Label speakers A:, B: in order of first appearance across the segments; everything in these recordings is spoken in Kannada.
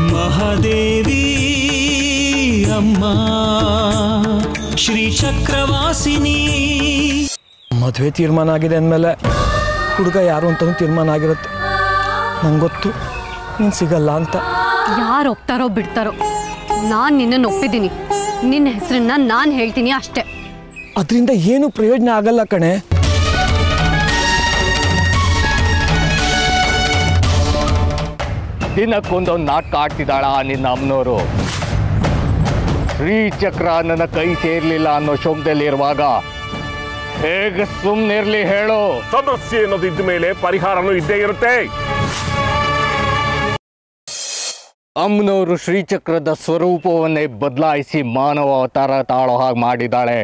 A: ಮಹಾದೇವಿ ಅಮ್ಮ ಶ್ರೀ ಚಕ್ರವಾಸಿನಿ
B: ಮದುವೆ ತೀರ್ಮಾನ ಆಗಿದೆ ಅಂದಮೇಲೆ ಹುಡುಗ ಯಾರು ಅಂತಲೂ ತೀರ್ಮಾನ ಆಗಿರುತ್ತೆ ನಂಗೆ ಗೊತ್ತು ನೀನು ಸಿಗಲ್ಲ ಅಂತ
C: ಯಾರು ಒಪ್ತಾರೋ ಬಿಡ್ತಾರೋ ನಾನು ನಿನ್ನನ್ನು ಒಪ್ಪಿದ್ದೀನಿ ನಿನ್ನ ಹೆಸರನ್ನ ನಾನು ಹೇಳ್ತೀನಿ ಅಷ್ಟೇ
B: ಅದರಿಂದ ಏನು ಪ್ರಯೋಜನ ಆಗಲ್ಲ ಕಣೆ
D: ದಿನಕ್ಕೊಂದೊಂದು ನಾಟಕ ಆಡ್ತಿದ್ದಾಳ ನಿನ್ನ ಅಮ್ಮನವರು ಶ್ರೀಚಕ್ರ ನನ್ನ ಕೈ ಸೇರ್ಲಿಲ್ಲ ಅನ್ನೋ ಶೋಕದಲ್ಲಿ ಇರುವಾಗ ಹೇಗೆ ಸುಮ್ಮನಿರ್ಲಿ ಹೇಳು
E: ಸಮಸ್ಯೆ ಅನ್ನೋದು ಇದ್ದ ಮೇಲೆ ಪರಿಹಾರನೂ ಇದ್ದೇ ಇರುತ್ತೆ
D: ಅಮ್ಮನವರು ಶ್ರೀಚಕ್ರದ ಸ್ವರೂಪವನ್ನೇ ಬದಲಾಯಿಸಿ ಮಾನವ ಅವತಾರ ತಾಳೋ ಹಾಗೆ ಮಾಡಿದ್ದಾಳೆ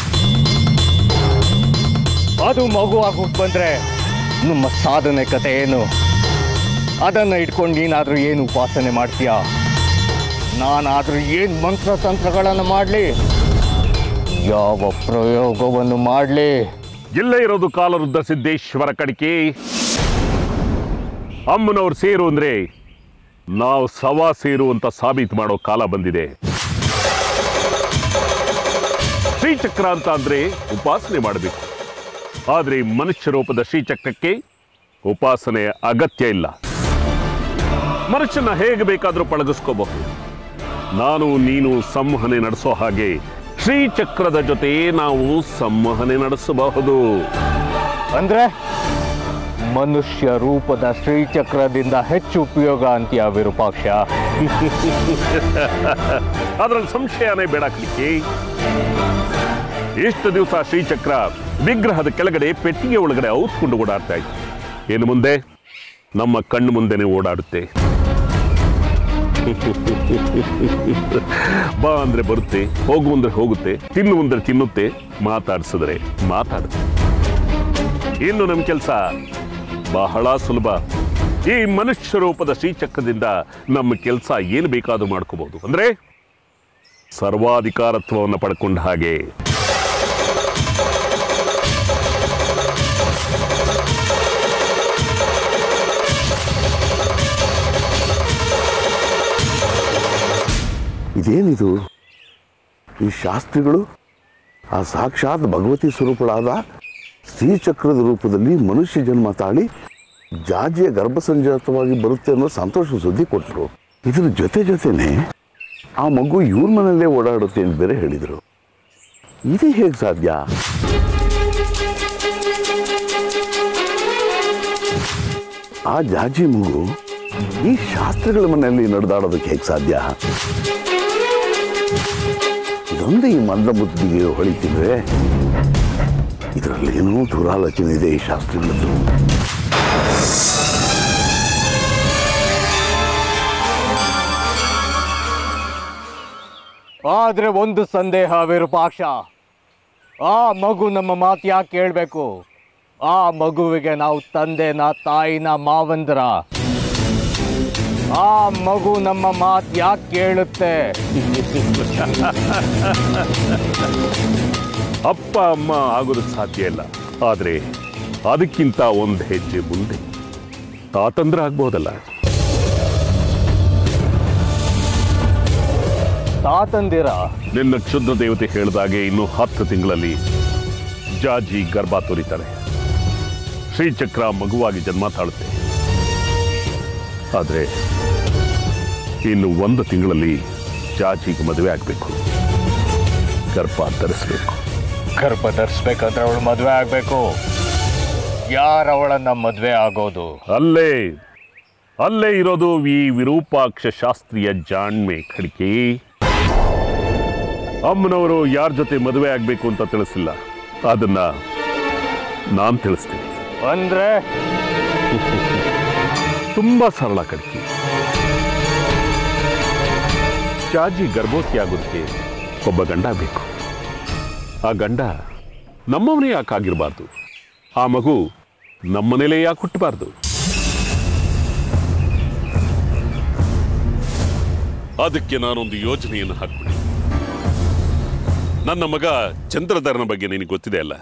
D: ಅದು ಮಗುವಾಗಿ ಹುಟ್ಟು ಬಂದ್ರೆ ನಮ್ಮ ಸಾಧನೆ ಕತೆ ಏನು ಅದನ್ನು ಇಟ್ಕೊಂಡು ನೀನಾದ್ರೂ ಏನು ಉಪಾಸನೆ ಮಾಡ್ತೀಯ ನಾನಾದ್ರೂ ಏನು ಮಂತ್ರ ತಂತ್ರಗಳನ್ನು ಮಾಡಲಿ ಯಾವ ಪ್ರಯೋಗವನ್ನು ಮಾಡಲಿ
E: ಎಲ್ಲೇ ಇರೋದು ಕಾಲರುದ್ದ ಸಿದ್ದೇಶ್ವರ ಕಡಿಕೆ ಅಮ್ಮನವ್ರು ಸೇರು ಅಂದ್ರೆ ನಾವು ಸವಾ ಸೇರು ಅಂತ ಸಾಬೀತು ಮಾಡೋ ಕಾಲ ಬಂದಿದೆ ಶ್ರೀಚಕ್ರ ಅಂತ ಅಂದ್ರೆ ಉಪಾಸನೆ ಮಾಡಬೇಕು ಆದ್ರೆ ಮನುಷ್ಯ ರೂಪದ ಶ್ರೀಚಕ್ರಕ್ಕೆ ಉಪಾಸನೆ ಅಗತ್ಯ ಇಲ್ಲ ಮನುಷ್ಯನ ಹೇಗೆ ಬೇಕಾದರೂ ಪಳಗಿಸ್ಕೋಬಹುದು ನಾನು ನೀನು ಸಂವಹನೆ ನಡೆಸೋ ಹಾಗೆ ಶ್ರೀಚಕ್ರದ ಜೊತೆ ನಾವು ಸಂವಹನೆ ನಡೆಸಬಹುದು
D: ಅಂದ್ರೆ ಮನುಷ್ಯ ರೂಪದ ಶ್ರೀಚಕ್ರದಿಂದ ಹೆಚ್ಚು ಉಪಯೋಗ ಅಂತೀಯ ವಿರೂಪಾಕ್ಷ
E: ಅದ್ರಲ್ಲಿ ಸಂಶಯನೇ ಬೇಡ ಕಲಿಕೆ ಇಷ್ಟು ದಿವಸ ಶ್ರೀಚಕ್ರ ವಿಗ್ರಹದ ಕೆಳಗಡೆ ಪೆಟ್ಟಿಗೆ ಒಳಗಡೆ ಔತ್ಕೊಂಡು ಓಡಾಡ್ತಾ ಇತ್ತು ಏನು ಮುಂದೆ ನಮ್ಮ ಕಣ್ಣು ಮುಂದೆನೆ ಓಡಾಡುತ್ತೆ ಬಾ ಅಂದ್ರೆ ಬರುತ್ತೆ ಹೋಗು ಅಂದ್ರೆ ಹೋಗುತ್ತೆ ತಿನ್ನು ಅಂದ್ರೆ ತಿನ್ನುತ್ತೆ ಮಾತಾಡಿಸಿದ್ರೆ ಮಾತಾಡುತ್ತೆ ಇನ್ನು ನಮ್ಮ ಕೆಲಸ ಬಹಳ ಸುಲಭ ಈ ಮನುಷ್ಯ ರೂಪದ ಶ್ರೀಚಕ್ರದಿಂದ ನಮ್ಮ ಕೆಲಸ ಏನು ಬೇಕಾದ್ರೂ ಮಾಡ್ಕೋಬಹುದು ಅಂದ್ರೆ ಸರ್ವಾಧಿಕಾರತ್ವವನ್ನು ಪಡ್ಕೊಂಡ ಹಾಗೆ
F: ಇದೇನಿದು ಈ ಶಾಸ್ತ್ರಿಗಳು ಆ ಸಾಕ್ಷಾತ್ ಭಗವತಿ ಸ್ವರೂಪಳಾದ ಶ್ರೀಚಕ್ರದ ರೂಪದಲ್ಲಿ ಮನುಷ್ಯ ಜನ್ಮ ತಾಳಿ ಜಾಜಿಯ ಗರ್ಭಸಂಜಾತವಾಗಿ ಬರುತ್ತೆ ಅನ್ನೋ ಸಂತೋಷ ಸುದ್ದಿ ಕೊಟ್ಟರು ಇದರ ಜೊತೆ ಜೊತೆನೆ ಆ ಮಗು ಇವ್ರ ಮನೆಯಲ್ಲೇ ಓಡಾಡುತ್ತೆ ಅಂತ ಬೇರೆ ಹೇಳಿದರು ಇದು ಹೇಗೆ ಸಾಧ್ಯ ಆ ಜಾಜಿ ಮಗು ಈ ಶಾಸ್ತ್ರಗಳ ಮನೆಯಲ್ಲಿ ನಡೆದಾಡೋದಕ್ಕೆ ಹೇಗೆ ಸಾಧ್ಯ ಇದೊಂದು ಈ ಮಂದ ಬುದ್ಧಿಗೆ ಹೊಳಿತಿದ್ರೆ ಇದರಲ್ಲಿ ಏನೋ ದುರಾಲೋಚನೆ ಇದೆ ಈ ಶಾಸ್ತ್ರಗಳದ್ದು
D: ಆದ್ರೆ ಒಂದು ಸಂದೇಹ ವಿರೂಪಾಕ್ಷ ಆ ಮಗು ನಮ್ಮ ಮಾತು ಯಾಕೆ ಕೇಳಬೇಕು ಆ ಮಗುವಿಗೆ ನಾವು ತಂದೆನ ತಾಯಿನ ಮಾವಂದ್ರ ಆ ಮಗು ನಮ್ಮ ಮಾತು ಯಾಕೆ ಕೇಳುತ್ತೆ
E: ಅಪ್ಪ ಅಮ್ಮ ಆಗೋದಕ್ಕೆ ಸಾಧ್ಯ ಇಲ್ಲ ಆದ್ರೆ ಅದಕ್ಕಿಂತ ಒಂದು ಹೆಜ್ಜೆ ಮುಂದೆ ತಾತಂದ್ರ ಆಗ್ಬೋದಲ್ಲ
D: ತಾತಂದಿರ
E: ನಿನ್ನ ಕ್ಷುದ್ರ ದೇವತೆ ಹೇಳಿದಾಗೆ ಇನ್ನು ಹತ್ತು ತಿಂಗಳಲ್ಲಿ ಜಾಜಿ ಗರ್ಭ ತೋರಿತಾರೆ ಶ್ರೀಚಕ್ರ ಮಗುವಾಗಿ ಜನ್ಮ ತಾಳುತ್ತೆ ಆದ್ರೆ ಇನ್ನು ಒಂದು ತಿಂಗಳಲ್ಲಿ ಜಾಜಿಗೆ ಮದುವೆ ಆಗಬೇಕು ಗರ್ಭ ಧರಿಸ್ಬೇಕು
D: ಗರ್ಭ ಧರಿಸ್ಬೇಕಂದ್ರೆ ಅವಳು ಮದುವೆ ಆಗ್ಬೇಕು ಯಾರು ಅವಳನ್ನ ಮದುವೆ ಆಗೋದು
E: ಅಲ್ಲೇ ಅಲ್ಲೇ ಇರೋದು ಈ ವಿರೂಪಾಕ್ಷ ಶಾಸ್ತ್ರೀಯ ಜಾಣ್ಮೆ ಖಡ್ಕಿ ಅಮ್ಮನವರು ಯಾರ ಜೊತೆ ಮದುವೆ ಆಗ್ಬೇಕು ಅಂತ ತಿಳಿಸಿಲ್ಲ ಅದನ್ನ ನಾನ್ ತಿಳಿಸ್ತೀನಿ
D: ಅಂದ್ರೆ
E: ತುಂಬಾ ಸರಳ ಕಡ್ಕಿ ಜಾಜಿ ಗರ್ಭವತಿ ಆಗೋದಕ್ಕೆ ಒಬ್ಬ ಗಂಡ ಬೇಕು ಆ ಗಂಡ ನಮ್ಮವನೇ ಯಾಕಾಗಿರಬಾರ್ದು ಆ ಮಗು ನಮ್ಮನೇಲೇ ಯಾಕೆ ಹುಟ್ಟಬಾರ್ದು ಅದಕ್ಕೆ ನಾನೊಂದು ಯೋಜನೆಯನ್ನು ಹಾಕ್ಬಿಡಿ ನನ್ನ ಮಗ ಚಂದ್ರಧರನ ಬಗ್ಗೆ ನಿನಗೆ ಗೊತ್ತಿದೆ ಅಲ್ಲ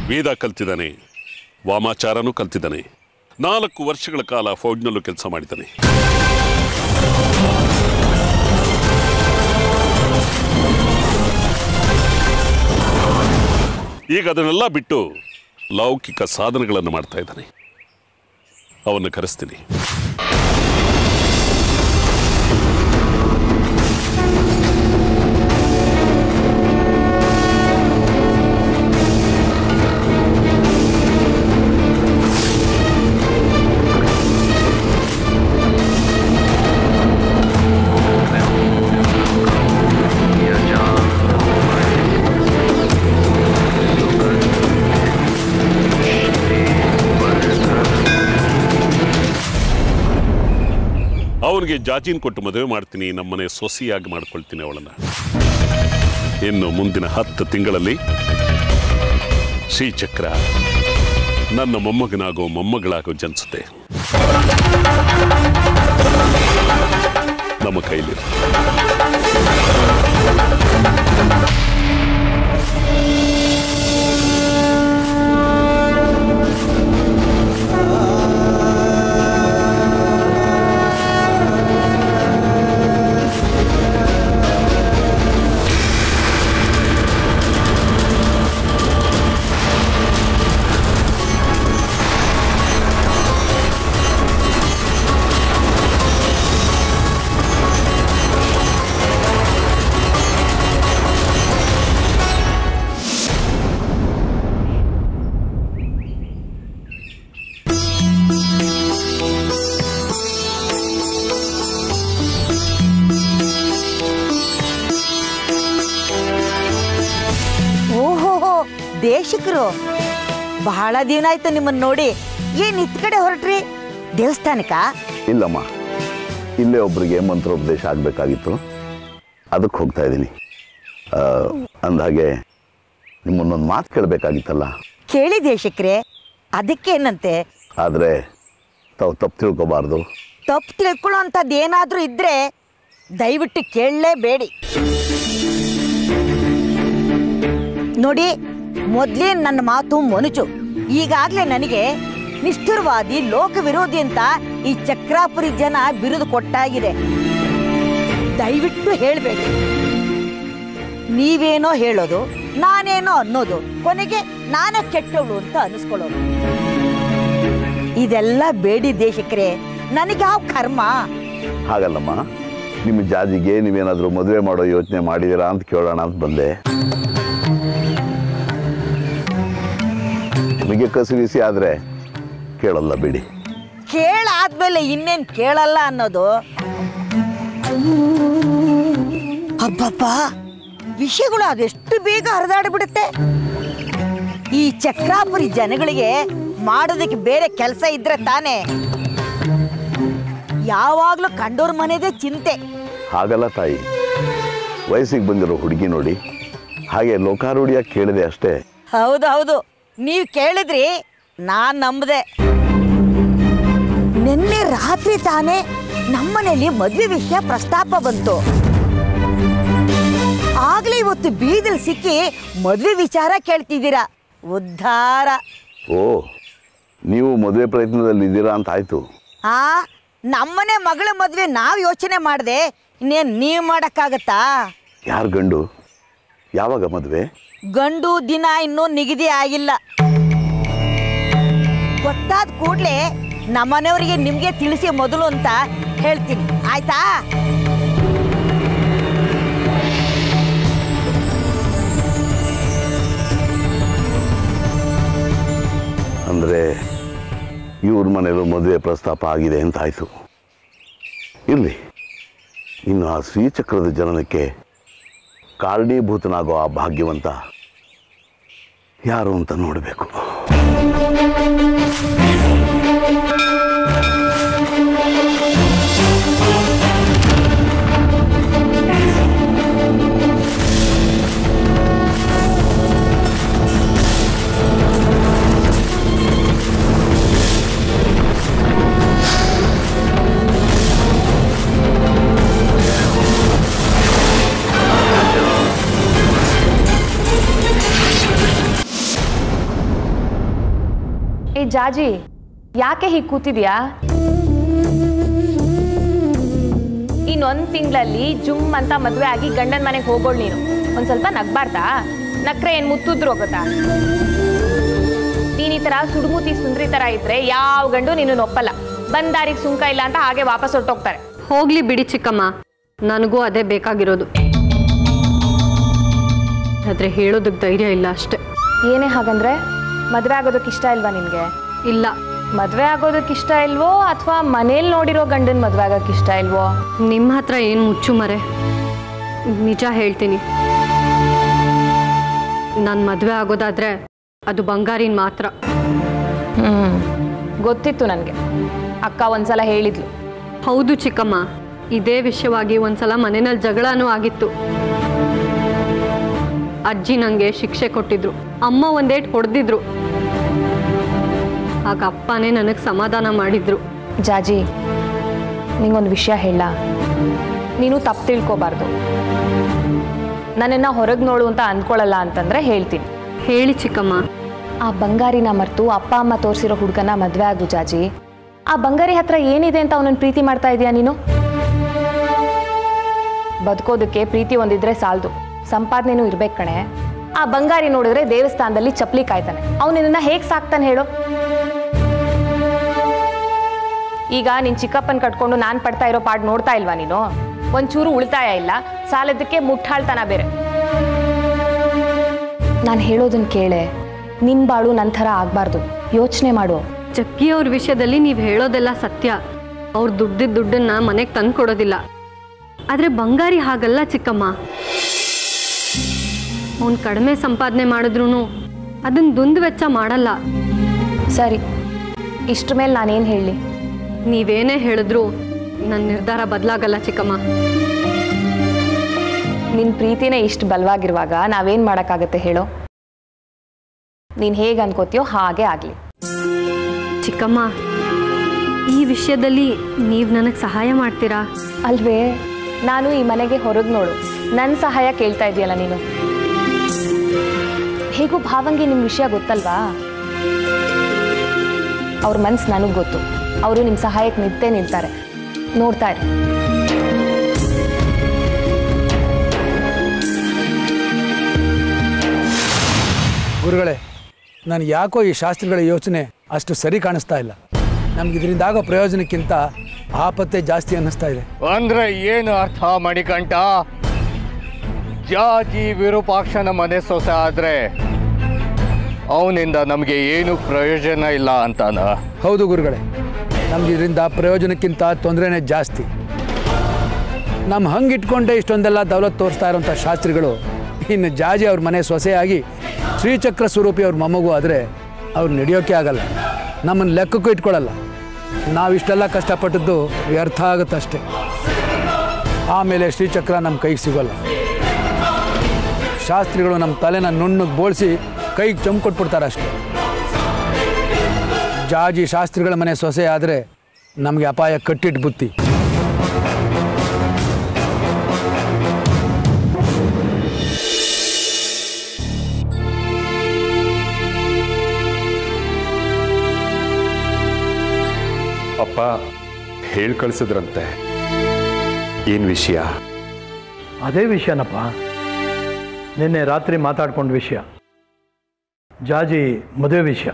E: ವೇದ ಕಲ್ತಿದ್ದಾನೆ ವಾಮಾಚಾರನೂ ಕಲ್ತಿದ್ದಾನೆ ನಾಲ್ಕು ವರ್ಷಗಳ ಕಾಲ ಫೌಜ್ನಲ್ಲೂ ಕೆಲಸ ಮಾಡಿದ್ದಾನೆ ಈಗ ಅದನ್ನೆಲ್ಲ ಬಿಟ್ಟು ಲೌಕಿಕ ಸಾಧನೆಗಳನ್ನು ಮಾಡ್ತಾ ಇದ್ದಾನೆ ಅವನ್ನು ಕರೆಸ್ತೀನಿ ಅವನಿಗೆ ಜಾಜೀನ್ ಕೊಟ್ಟು ಮದುವೆ ಮಾಡ್ತೀನಿ ನಮ್ಮನೆ ಸೊಸೆಯಾಗಿ ಮಾಡ್ಕೊಳ್ತೀನಿ ಅವಳನ್ನ ಇನ್ನು ಮುಂದಿನ ಹತ್ತು ತಿಂಗಳಲ್ಲಿ ಶ್ರೀಚಕ್ರ ನನ್ನ ಮೊಮ್ಮಗನಾಗೋ ಮೊಮ್ಮಗಳಾಗೋ ಜನಿಸುತ್ತೆ ನಮ್ಮ ಕೈಲಿ
G: ಓಹೋ ದೇಶಿಕರು ಬಹಳ ದಿನ ಆಯ್ತು ನಿಮ್ಮನ್ನ ನೋಡಿ ಏನ್ ಇತ್ ಕಡೆ ಹೊರಟ್ರಿ ದೇವಸ್ಥಾನಕ್ಕ
F: ಇಲ್ಲಮ್ಮ ಇಲ್ಲೇ ಒಬ್ಬರಿಗೆ ಮಂತ್ರೋಪದೇಶ ಆಗಬೇಕಾಗಿತ್ತು ಅದಕ್ಕೆ ಹೋಗ್ತಾ ಇದ್ದೀನಿ ಅಂದಹಾಗೆ ನಿಮ್ಮನ್ನೊಂದು ಮಾತು ಕೇಳಬೇಕಾಗಿತ್ತಲ್ಲ
G: ಕೇಳಿ ದೇಶಕ್ರೆ ಅದಕ್ಕೇನಂತೆ
F: ಆದರೆ ತಾವು ತಪ್ಪು ತಿಳ್ಕೊಬಾರ್ದು
G: ತಪ್ಪು ತಿಳ್ಕೊಳ್ಳೋ ಅಂಥದ್ದು ಏನಾದರೂ ಇದ್ರೆ ದಯವಿಟ್ಟು ಕೇಳಲೇಬೇಡಿ ನೋಡಿ ಮೊದಲೇ ನನ್ನ ಮಾತು ಮೊನುಚು ಈಗಾಗಲೇ ನನಗೆ ನಿಷ್ಠುರವಾದಿ ಲೋಕ ವಿರೋಧಿ ಅಂತ ಈ ಚಕ್ರಾಪುರಿ ಜನ ಬಿರುದು ಕೊಟ್ಟಾಗಿದೆ ದಯವಿಟ್ಟು ಹೇಳಬೇಡಿ ನೀವೇನೋ ಹೇಳೋದು ನಾನೇನೋ ಅನ್ನೋದು ಕೊನೆಗೆ ನಾನೇ ಕೆಟ್ಟವಳು ಅಂತ ಅನಿಸ್ಕೊಳ್ಳೋದು ಇದೆಲ್ಲ ಬೇಡಿ ದೇಶಕ್ರೆ ನನಗೆ ಯಾವ ಕರ್ಮ
F: ಹಾಗಲ್ಲಮ್ಮ ನಿಮ್ಮ ಜಾಜಿಗೆ ನೀವೇನಾದರೂ ಮದುವೆ ಮಾಡೋ ಯೋಚನೆ ಮಾಡಿದ್ದೀರಾ ಅಂತ ಕೇಳೋಣ ಅಂತ ಬಂದೆ ನಿಮಗೆ ಕಸಿವಿಸಿ ಆದರೆ ಕೇಳಲ್ಲ ಬಿಡಿ
G: ಕೇಳಾದ್ಮೇಲೆ ಇನ್ನೇನ್ ಕೇಳಲ್ಲ ಅನ್ನೋದು ಅಬ್ಬಬ್ಬ ವಿಷಯಗಳು ಅದೆಷ್ಟು ಬೇಗ ಹರಿದಾಡ್ಬಿಡುತ್ತೆ ಈ ಚಕ್ರಾಪುರಿ ಜನಗಳಿಗೆ ಮಾಡೋದಕ್ಕೆ ಬೇರೆ ಕೆಲಸ ಇದ್ರೆ ತಾನೇ ಯಾವಾಗ್ಲೂ ಕಂಡೋರ್ ಮನೆದೇ ಚಿಂತೆ
F: ಹಾಗಲ್ಲ ತಾಯಿ ವಯಸ್ಸಿಗೆ ಬಂದಿರೋ ಹುಡುಗಿ ನೋಡಿ ಹಾಗೆ ಲೋಕಾರೂಢಿಯಾಗಿ ಕೇಳಿದೆ ಅಷ್ಟೇ
G: ಹೌದು ಹೌದು ನೀವು ಕೇಳಿದ್ರಿ ನಾನ್ ನಂಬದೆ ನಿನ್ನೆ ರಾತ್ರಿ ತಾನೇ ನಮ್ಮನೇಲಿ ಮದ್ವೆ ವಿಷಯ ಪ್ರಸ್ತಾಪ ಬಂತು ಆಗ್ಲೇ ಇವತ್ತು ಬೀದಿಲ್ ಸಿಕ್ಕಿ ಮದ್ವೆ ವಿಚಾರ ಕೇಳ್ತಿದ್ದೀರಾ ಉದ್ಧಾರ
F: ಓ ನೀವು ಮದುವೆ ಪ್ರಯತ್ನದಲ್ಲಿ ಇದ್ದೀರಾ ಅಂತ ಆಯ್ತು
G: ಆ ನಮ್ಮನೆ ಮಗಳ ಮದ್ವೆ ನಾವ್ ಯೋಚನೆ ಮಾಡ್ದೆ ಇನ್ನೇನ್ ನೀವ್ ಮಾಡಕ್ಕಾಗತ್ತಾ
F: ಯಾರು ಗಂಡು ಯಾವಾಗ ಮದುವೆ
G: ಗಂಡು ದಿನ ಇನ್ನೂ ನಿಗದಿ ಆಗಿಲ್ಲ ಗೊತ್ತಾದ ಕೂಡ್ಲೆ ನಮ್ಮನೆಯವರಿಗೆ ನಿಮ್ಗೆ ತಿಳಿಸಿ ಮೊದಲು ಅಂತ ಹೇಳ್ತೀನಿ ಆಯ್ತಾ
F: ಅಂದರೆ ಇವ್ರ ಮನೇಲೂ ಮದುವೆ ಪ್ರಸ್ತಾಪ ಆಗಿದೆ ಅಂತ ಆಯಿತು ಇರಲಿ ಇನ್ನು ಆ ಶ್ರೀಚಕ್ರದ ಜನನಕ್ಕೆ ಕಾರಣೀಭೂತನಾಗೋ ಆ ಭಾಗ್ಯವಂತ ಯಾರು ಅಂತ ನೋಡಬೇಕು
H: ಏ ಜಾಜಿ ಯಾಕೆ ಹೀಗೆ ಕೂತಿದ್ಯಾ ಇನ್ನೊಂದು ತಿಂಗಳಲ್ಲಿ ಜುಮ್ ಅಂತ ಮದುವೆ ಆಗಿ ಗಂಡನ ಮನೆಗೆ ಹೋಗೋಳು ನೀನು ಒಂದು ಸ್ವಲ್ಪ ನಗ್ಬಾರ್ದಾ ನಕ್ರೆ ಏನು ಮುತ್ತಿದ್ರು ಹೋಗುತ್ತಾ ನೀನ್ ಈ ಥರ ಸುಡುಮೂತಿ ಸುಂದ್ರಿ ಥರ ಇದ್ರೆ ಯಾವ ಗಂಡು ನೀನು ಒಪ್ಪಲ್ಲ ಬಂದಾರಿಗೆ ಸುಂಕ ಇಲ್ಲ ಅಂತ ಹಾಗೆ ವಾಪಸ್ ಹೊರಟೋಗ್ತಾರೆ
C: ಹೋಗ್ಲಿ ಬಿಡಿ ಚಿಕ್ಕಮ್ಮ ನನಗೂ ಅದೇ ಬೇಕಾಗಿರೋದು ಆದ್ರೆ ಹೇಳೋದಕ್ಕೆ ಧೈರ್ಯ ಇಲ್ಲ ಅಷ್ಟೆ
H: ಏನೇ ಹಾಗಂದ್ರೆ ಮದುವೆ ಆಗೋದಕ್ಕೆ ಇಷ್ಟ ಇಲ್ವಾ ನಿನಗೆ
C: ಇಲ್ಲ
H: ಮದುವೆ ಆಗೋದಕ್ಕೆ ಇಷ್ಟ ಇಲ್ವೋ ಅಥವಾ ಮನೇಲಿ ನೋಡಿರೋ ಗಂಡನ ಮದುವೆ ಆಗೋಕ್ಕೆ ಇಷ್ಟ ಇಲ್ವೋ
C: ನಿಮ್ಮ ಹತ್ರ ಏನು ಮುಚ್ಚು ಮರೆ ನಿಜ ಹೇಳ್ತೀನಿ ನಾನು ಮದುವೆ ಆಗೋದಾದ್ರೆ ಅದು ಬಂಗಾರಿನ ಮಾತ್ರ
H: ಹ್ಮ್ ಗೊತ್ತಿತ್ತು ನನಗೆ ಅಕ್ಕ ಒಂದ್ಸಲ ಹೇಳಿದ್ಲು
C: ಹೌದು ಚಿಕ್ಕಮ್ಮ ಇದೇ ವಿಷಯವಾಗಿ ಒಂದ್ಸಲ ಮನೆಯಲ್ಲಿ ಜಗಳನೂ ಆಗಿತ್ತು ಅಜ್ಜಿ ನನಗೆ ಶಿಕ್ಷೆ ಕೊಟ್ಟಿದ್ರು ಅಮ್ಮ ಒಂದೇಟ್ ಹೊಡೆದಿದ್ರು ಆಗ ಅಪ್ಪನೇ ನನಗೆ ಸಮಾಧಾನ ಮಾಡಿದ್ರು
H: ಜಾಜಿ ನಿಂಗೊಂದು ವಿಷಯ ಹೇಳ ನೀನು ತಪ್ಪು ತಿಳ್ಕೊಬಾರ್ದು ನನ್ನನ್ನು ಹೊರಗೆ ನೋಡು ಅಂತ ಅಂದ್ಕೊಳ್ಳಲ್ಲ ಅಂತಂದ್ರೆ ಹೇಳ್ತೀನಿ
C: ಹೇಳಿ ಚಿಕ್ಕಮ್ಮ
H: ಆ ಬಂಗಾರಿನ ಮರ್ತು ಅಪ್ಪ ಅಮ್ಮ ತೋರಿಸಿರೋ ಹುಡುಗನ ಮದುವೆ ಆಗು ಜಾಜಿ ಆ ಬಂಗಾರಿ ಹತ್ರ ಏನಿದೆ ಅಂತ ಅವನನ್ನ ಪ್ರೀತಿ ಮಾಡ್ತಾ ಇದೀಯಾ ನೀನು ಬದುಕೋದಕ್ಕೆ ಪ್ರೀತಿ ಒಂದಿದ್ರೆ ಸಾಲದು ಸಂಪಾದನೆನೂ ಇರ್ಬೇಕು ಕಣೆ ಆ ಬಂಗಾರಿ ನೋಡಿದ್ರೆ ದೇವಸ್ಥಾನದಲ್ಲಿ ಚಪ್ಪಲಿ ಕಾಯ್ತಾನೆ ಅವನಿನ್ನ ಹೇಗೆ ಸಾಕ್ತಾನೆ ಹೇಳು ಈಗ ನಿನ್ ಚಿಕ್ಕಪ್ಪನ ಕಟ್ಕೊಂಡು ನಾನು ಪಡ್ತಾ ಇರೋ ಪಾಡ್ ನೋಡ್ತಾ ಇಲ್ವಾ ನೀನು ಒಂಚೂರು ಉಳಿತಾಯ ಇಲ್ಲ ಸಾಲದಕ್ಕೆ ಮುಟ್ಟಾಳ್ತನ ಬೇರೆ ನಾನು ಹೇಳೋದನ್ನ ಕೇಳೆ ನಿನ್ ಬಾಳು ನನ್ನ ಥರ ಆಗ್ಬಾರ್ದು ಯೋಚನೆ ಮಾಡು
C: ಚಕ್ಕಿ ಅವ್ರ ವಿಷಯದಲ್ಲಿ ನೀವು ಹೇಳೋದೆಲ್ಲ ಸತ್ಯ ಅವ್ರು ದುಡ್ಡಿದ ದುಡ್ಡನ್ನ ಮನೆಗೆ ತಂದು ಕೊಡೋದಿಲ್ಲ ಆದರೆ ಬಂಗಾರಿ ಹಾಗಲ್ಲ ಚಿಕ್ಕಮ್ಮ ಅವ್ನು ಕಡಿಮೆ ಸಂಪಾದನೆ ಮಾಡಿದ್ರು ಅದನ್ನ ದುಂದು ವೆಚ್ಚ ಮಾಡಲ್ಲ
H: ಸರಿ ಇಷ್ಟ್ರ ಮೇಲೆ ನಾನೇನು ಹೇಳಲಿ
C: ನೀವೇನೇ ಹೇಳಿದ್ರು ನನ್ನ ನಿರ್ಧಾರ ಬದಲಾಗಲ್ಲ ಚಿಕ್ಕಮ್ಮ
H: ನಿನ್ನ ಪ್ರೀತಿನೇ ಇಷ್ಟು ಬಲವಾಗಿರುವಾಗ ನಾವೇನು ಮಾಡೋಕ್ಕಾಗತ್ತೆ ಹೇಳು ನೀನು ಹೇಗೆ ಅನ್ಕೋತೀಯೋ ಹಾಗೆ ಆಗಲಿ
C: ಚಿಕ್ಕಮ್ಮ ಈ ವಿಷಯದಲ್ಲಿ ನೀವು ನನಗೆ ಸಹಾಯ ಮಾಡ್ತೀರಾ
H: ಅಲ್ವೇ ನಾನು ಈ ಮನೆಗೆ ಹೊರಗೆ ನೋಡು ನನ್ನ ಸಹಾಯ ಕೇಳ್ತಾ ಇದೆಯಲ್ಲ ನೀನು ಹೇಗೂ ಭಾವಂಗೆ ನಿಮ್ಮ ವಿಷಯ ಗೊತ್ತಲ್ವಾ ಅವ್ರ ಮನ್ಸು ನನಗೆ ಗೊತ್ತು ಅವರು ನಿಮ್ಮ ಸಹಾಯಕ್ಕೆ ನಿಂತೇ ನಿಲ್ತಾರೆ ನೋಡ್ತಾ ಇರು
I: ಗುರುಗಳೇ ನಾನು ಯಾಕೋ ಈ ಶಾಸ್ತ್ರಿಗಳ ಯೋಚನೆ ಅಷ್ಟು ಸರಿ ಕಾಣಿಸ್ತಾ ಇಲ್ಲ ನಮ್ಗೆ ಇದರಿಂದ ಆಗೋ ಪ್ರಯೋಜನಕ್ಕಿಂತ ಆಪತ್ತೆ ಜಾಸ್ತಿ ಅನ್ನಿಸ್ತಾ ಇದೆ
D: ಅಂದ್ರೆ ಏನು ಅರ್ಥ ಮಣಿಕಂಠ ಜಾಜಿ ವಿರೂಪಾಕ್ಷನ ಮನೆ ಸೊಸೆ ಆದ್ರೆ ಅವನಿಂದ ನಮಗೆ ಏನು ಪ್ರಯೋಜನ ಇಲ್ಲ ಅಂತಾನ
I: ಹೌದು ಗುರುಗಳೇ ನಮ್ಗೆ ಇದರಿಂದ ಪ್ರಯೋಜನಕ್ಕಿಂತ ತೊಂದರೆನೇ ಜಾಸ್ತಿ ನಮ್ಮ ಹಂಗಿಟ್ಕೊಂಡೆ ಇಷ್ಟೊಂದೆಲ್ಲ ದೌಲತ್ ತೋರಿಸ್ತಾ ಇರೋಂಥ ಶಾಸ್ತ್ರಿಗಳು ಇನ್ನು ಜಾಜಿ ಅವ್ರ ಮನೆ ಸೊಸೆಯಾಗಿ ಶ್ರೀಚಕ್ರ ಸ್ವರೂಪಿ ಅವ್ರ ಮೊಮ್ಮಗು ಆದರೆ ಅವ್ರು ನಡೆಯೋಕೆ ಆಗಲ್ಲ ನಮ್ಮನ್ನು ಲೆಕ್ಕಕ್ಕೂ ಇಟ್ಕೊಳ್ಳಲ್ಲ ನಾವಿಷ್ಟೆಲ್ಲ ಕಷ್ಟಪಟ್ಟದ್ದು ವ್ಯರ್ಥ ಆಗುತ್ತಷ್ಟೆ ಆಮೇಲೆ ಶ್ರೀಚಕ್ರ ನಮ್ಮ ಕೈಗೆ ಸಿಗೋಲ್ಲ ಶಾಸ್ತ್ರಿಗಳು ನಮ್ಮ ತಲೆನ ನುಣ್ಣಗೆ ಬೋಳಿಸಿ ಕೈಗೆ ಚೊಂಬು ಕೊಟ್ಬಿಡ್ತಾರೆ ಅಷ್ಟೆ ಜಾಜಿ ಶಾಸ್ತ್ರಿಗಳ ಮನೆ ಸೊಸೆ ಆದರೆ ನಮಗೆ ಅಪಾಯ ಕಟ್ಟಿಟ್ಟು ಬುತ್ತಿ
J: ಅಪ್ಪ ಹೇಳಿ ಕಳಿಸಿದ್ರಂತೆ ಏನು ವಿಷಯ
B: ಅದೇ ವಿಷಯನಪ್ಪ ನಿನ್ನೆ ರಾತ್ರಿ ಮಾತಾಡ್ಕೊಂಡ ವಿಷಯ ಜಾಜಿ ಮದುವೆ ವಿಷಯ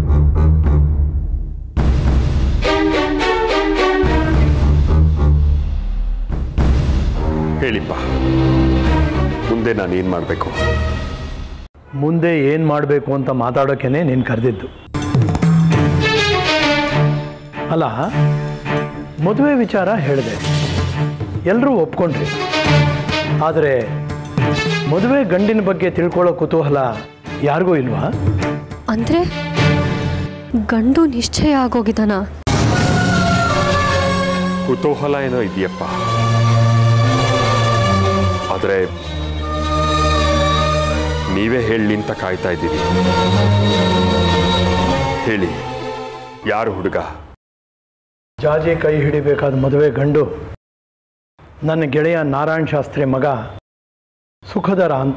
J: ಹೇಳಿಪ್ಪ ಮುಂದೆ ನಾನು ಏನು ಮಾಡಬೇಕು
B: ಮುಂದೆ ಏನು ಮಾಡಬೇಕು ಅಂತ ಮಾತಾಡೋಕ್ಕೇನೆ ನೀನು ಕರೆದಿದ್ದು ಅಲ್ಲ ಮದುವೆ ವಿಚಾರ ಹೇಳಿದೆ ಎಲ್ಲರೂ ಒಪ್ಕೊಂಡ್ರಿ ಆದರೆ ಮದುವೆ ಗಂಡಿನ ಬಗ್ಗೆ ತಿಳ್ಕೊಳ್ಳೋ ಕುತೂಹಲ ಯಾರಿಗೂ ಇಲ್ವಾ
C: ಅಂದರೆ ಗಂಡು ನಿಶ್ಚಯ ಆಗೋಗಿದ್ದಾನ
J: ಕುತೂಹಲ ಏನೋ ಇದೆಯಪ್ಪ ಆದರೆ ನೀವೇ ಹೇಳಿ ಅಂತ ಕಾಯ್ತಾ ಇದ್ದೀವಿ ಹೇಳಿ ಯಾರು ಹುಡುಗ
B: ಜಾಜಿ ಕೈ ಹಿಡಿಬೇಕಾದ ಮದುವೆ ಗಂಡು ನನ್ನ ಗೆಳೆಯ ನಾರಾಯಣ ಶಾಸ್ತ್ರಿ ಮಗ ಸುಖದರ ಅಂತ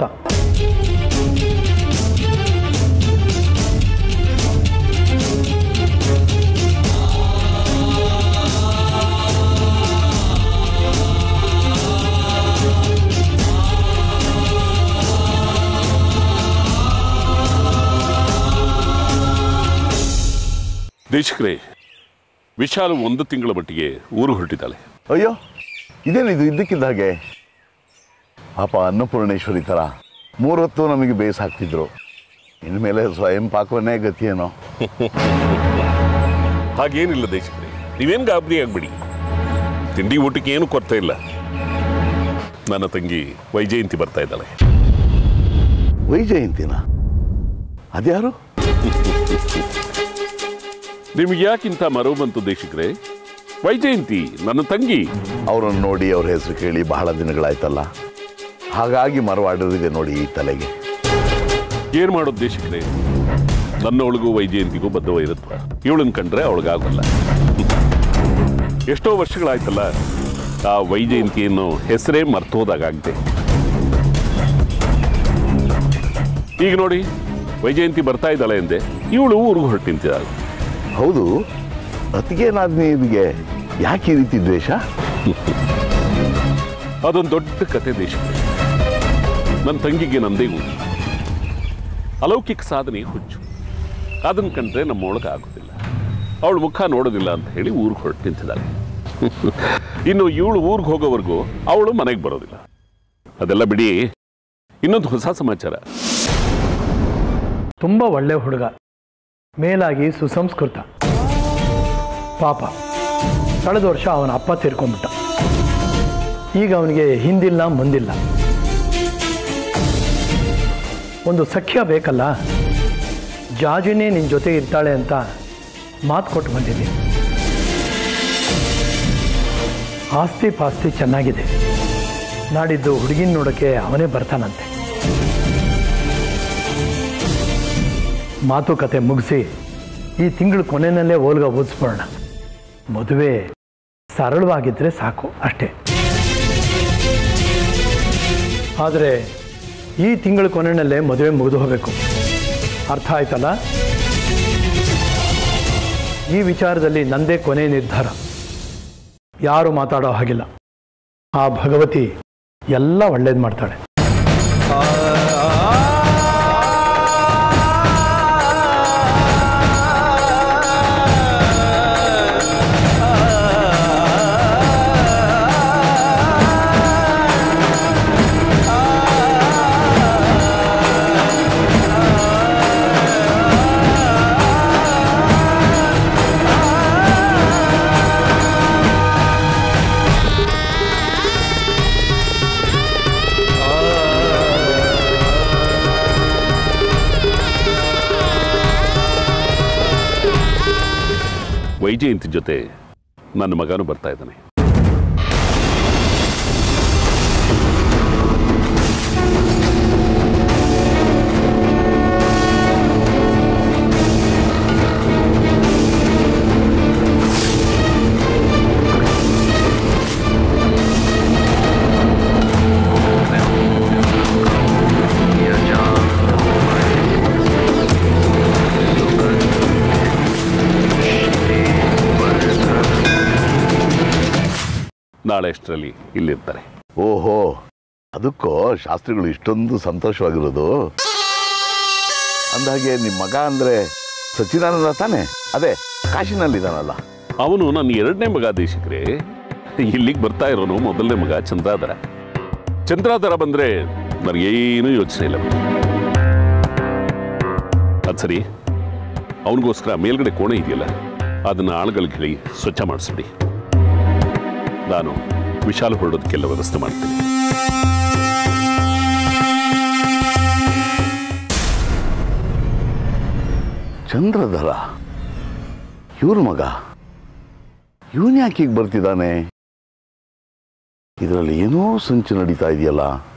E: ದೇಶಕ್ರೇ ವಿಶಾಲು ಒಂದು ತಿಂಗಳ ಮಟ್ಟಿಗೆ ಊರು ಹೊರಟಿದ್ದಾಳೆ
F: ಅಯ್ಯೋ ಇದೇನಿದು ಇದ್ದಕ್ಕಿದ್ದ ಹಾಗೆ ಪಾಪ ಅನ್ನಪೂರ್ಣೇಶ್ವರಿ ಥರ ಮೂರೊತ್ತು ನಮಗೆ ಬೇಸ್ ಹಾಕ್ತಿದ್ರು ಇನ್ಮೇಲೆ ಸ್ವಯಂ ಪಾಕವನ್ನೇ ಗತಿಯೇನೋ
E: ಹಾಗೇನಿಲ್ಲ ದೇಶಕ್ರೇ ನೀವೇನು ಗಾಬರಿ ಆಗ್ಬಿಡಿ ತಿಂಡಿ ಊಟಕ್ಕೆ ಏನು ಕೊರತೆ ಇಲ್ಲ ನನ್ನ ತಂಗಿ ವೈಜಯಂತಿ ಬರ್ತಾ ಇದ್ದಾಳೆ
F: ವೈಜಯಂತಿನ ಅದ್ಯಾರು
E: ನಿಮ್ಗೆ ಯಾಕಿಂತ ಮರೋ ಬಂತು ದೇಶಕ್ರೇ ವೈಜಯಂತಿ ನನ್ನ ತಂಗಿ
F: ಅವರನ್ನು ನೋಡಿ ಅವ್ರ ಹೆಸರು ಕೇಳಿ ಬಹಳ ದಿನಗಳಾಯ್ತಲ್ಲ ಹಾಗಾಗಿ ಮರವಾಡಿದೆ ನೋಡಿ ಈ ತಲೆಗೆ
E: ಏನ್ ಮಾಡೋದು ದೇಶಕ್ರೇ ನನ್ನವಳಿಗೂ ವೈಜಯಂತಿಗೂ ಬದ್ಧವ ಇರುತ್ತವ ಇವಳನ್ನ ಕಂಡ್ರೆ ಅವಳಿಗಾಗಲ್ಲ ಎಷ್ಟೋ ವರ್ಷಗಳಾಯ್ತಲ್ಲ ಆ ವೈಜಯಂತಿ ಅನ್ನೋ ಹೆಸರೇ ಮರ್ತೋದಾಗಿದೆ ಈಗ ನೋಡಿ ವೈಜಯಂತಿ ಬರ್ತಾ ಇದ್ದಾಳೆ ಎಂದೆ ಇವಳು ಊರಿಗೆ ಹೊರಟಿಂತಿದ್ದಾಳೆ
F: ಹೌದು ಅತಿಗೇನಾದ್ನಿಗೆ ಯಾಕೆ ಈ ರೀತಿ ದ್ವೇಷ
E: ಅದೊಂದು ದೊಡ್ಡ ಕತೆ ದೇಶಕ್ಕೆ ನನ್ನ ತಂಗಿಗೆ ನಂದೇ ಊರು ಅಲೌಕಿಕ ಸಾಧನೆ ಹುಚ್ಚು ಅದನ್ನ ಕಂಡ್ರೆ ನಮ್ಮ ಒಳಗೆ ಆಗೋದಿಲ್ಲ ಅವಳು ಮುಖ ನೋಡೋದಿಲ್ಲ ಅಂತ ಹೇಳಿ ಊರಿಗೆ ಹೊರಟು ನಿಂತಿದ್ದಾಳೆ ಇನ್ನು ಇವಳು ಊರಿಗೆ ಹೋಗೋವರೆಗೂ ಅವಳು ಮನೆಗೆ ಬರೋದಿಲ್ಲ ಅದೆಲ್ಲ ಬಿಡಿ ಇನ್ನೊಂದು ಹೊಸ ಸಮಾಚಾರ
B: ತುಂಬ ಒಳ್ಳೆ ಹುಡುಗ ಮೇಲಾಗಿ ಸುಸಂಸ್ಕೃತ ಪಾಪ ಕಳೆದ ವರ್ಷ ಅವನ ಅಪ್ಪ ತೀರ್ಕೊಂಡ್ಬಿಟ್ಟ ಈಗ ಅವನಿಗೆ ಹಿಂದಿಲ್ಲ ಮುಂದಿಲ್ಲ ಒಂದು ಸಖ್ಯ ಬೇಕಲ್ಲ ಜಾಜಿನೇ ನಿನ್ನ ಜೊತೆ ಇರ್ತಾಳೆ ಅಂತ ಮಾತು ಕೊಟ್ಟು ಬಂದಿದ್ದೀನಿ ಆಸ್ತಿ ಪಾಸ್ತಿ ಚೆನ್ನಾಗಿದೆ ನಾಡಿದ್ದು ಹುಡುಗಿನ ನೋಡೋಕ್ಕೆ ಅವನೇ ಬರ್ತಾನಂತೆ ಮಾತುಕತೆ ಮುಗಿಸಿ ಈ ತಿಂಗಳ ಕೊನೆಯಲ್ಲೇ ಓಲ್ಗ ಓದಿಸ್ಬೋಣ ಮದುವೆ ಸರಳವಾಗಿದ್ದರೆ ಸಾಕು ಅಷ್ಟೇ ಆದರೆ ಈ ತಿಂಗಳ ಕೊನೆಯಲ್ಲೇ ಮದುವೆ ಮುಗಿದು ಹೋಗಬೇಕು ಅರ್ಥ ಆಯ್ತಲ್ಲ ಈ ವಿಚಾರದಲ್ಲಿ ನಂದೇ ಕೊನೆ ನಿರ್ಧಾರ ಯಾರು ಮಾತಾಡೋ ಹಾಗಿಲ್ಲ ಆ ಭಗವತಿ ಎಲ್ಲ ಒಳ್ಳೇದು ಮಾಡ್ತಾಳೆ
E: ವೈಜಯಂತಿ ಜೊತೆ ನನ್ನ ಮಗನೂ ಬರ್ತಾ ಇದ್ದಾನೆ ನಾಳೆ ಅಷ್ಟರಲ್ಲಿ ಇಲ್ಲಿರ್ತಾರೆ
F: ಓಹೋ ಅದಕ್ಕೋ ಶಾಸ್ತ್ರಿಗಳು ಇಷ್ಟೊಂದು ಸಂತೋಷವಾಗಿರೋದು ಅಂದಾಗೆ ನಿಮ್ಮ ಮಗ ಅಂದ್ರೆ ಸಚ್ಚಿದಾನಂದ ತಾನೆ ಅದೇ ಕಾಶಿನಲ್ಲಿದ್ದಾನಲ್ಲ
E: ಅವನು ನನ್ನ ಎರಡನೇ ಮಗ ದೇಶಕ್ರೆ ಇಲ್ಲಿಗೆ ಬರ್ತಾ ಇರೋನು ಮೊದಲನೇ ಮಗ ಚಂದ್ರಾಧರ ಚಂದ್ರಾಧರ ಬಂದ್ರೆ ನನಗೇನು ಯೋಚನೆ ಇಲ್ಲ ಅದು ಸರಿ ಅವನಿಗೋಸ್ಕರ ಮೇಲ್ಗಡೆ ಕೋಣೆ ಇದೆಯಲ್ಲ ಅದನ್ನ ಆಳುಗಳಿಗೆ ಹೇಳಿ ಸ್ವಚ್ಛ ಮಾಡಿಸ್ಬಿಡಿ ನಾನು ವಿಶಾಲ ಹೊರಡೋದಕ್ಕೆಲ್ಲ ವ್ಯವಸ್ಥೆ ಮಾಡ್ತೀನಿ
F: ಚಂದ್ರಧರ ಇವ್ರ ಮಗ ಇವನ್ ಯಾಕೆ ಹೀಗೆ ಬರ್ತಿದ್ದಾನೆ ಇದರಲ್ಲಿ ಏನೋ ಸಂಚು ನಡೀತಾ ಇದೆಯಲ್ಲ